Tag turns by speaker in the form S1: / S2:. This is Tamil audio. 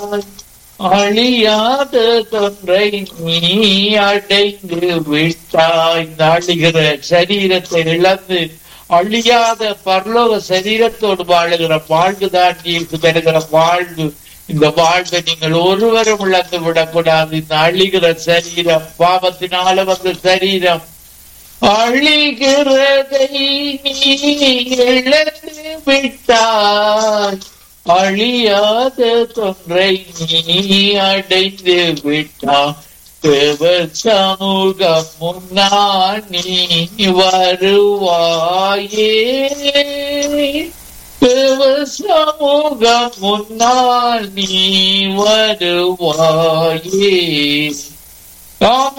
S1: அழியாத தொன்றை நீ அடைந்து விட்டாய் இந்த அழிகிற சரீரத்தை இழந்து அழியாத பரலோக சரீரத்தோடு வாழுகிற வாழ்வுதான் இயேசு பெறுகிற வாழ்வு இந்த வாழ்வை நீங்கள் ஒருவரும் இழந்து விடக்கூடாது இந்த அழிகிற சரீரம் பாவத்தினால வந்த சரீரம் அழிகிறதை நீ இழந்து விட்டாய் அழியாத தொன்றை நீ அடைந்து விட்டாய் தேவ சமூகம் முன்னால் நீ வருவாயே தேவ சமூகம் முன்னால் நீ வருவாயே ஆமென்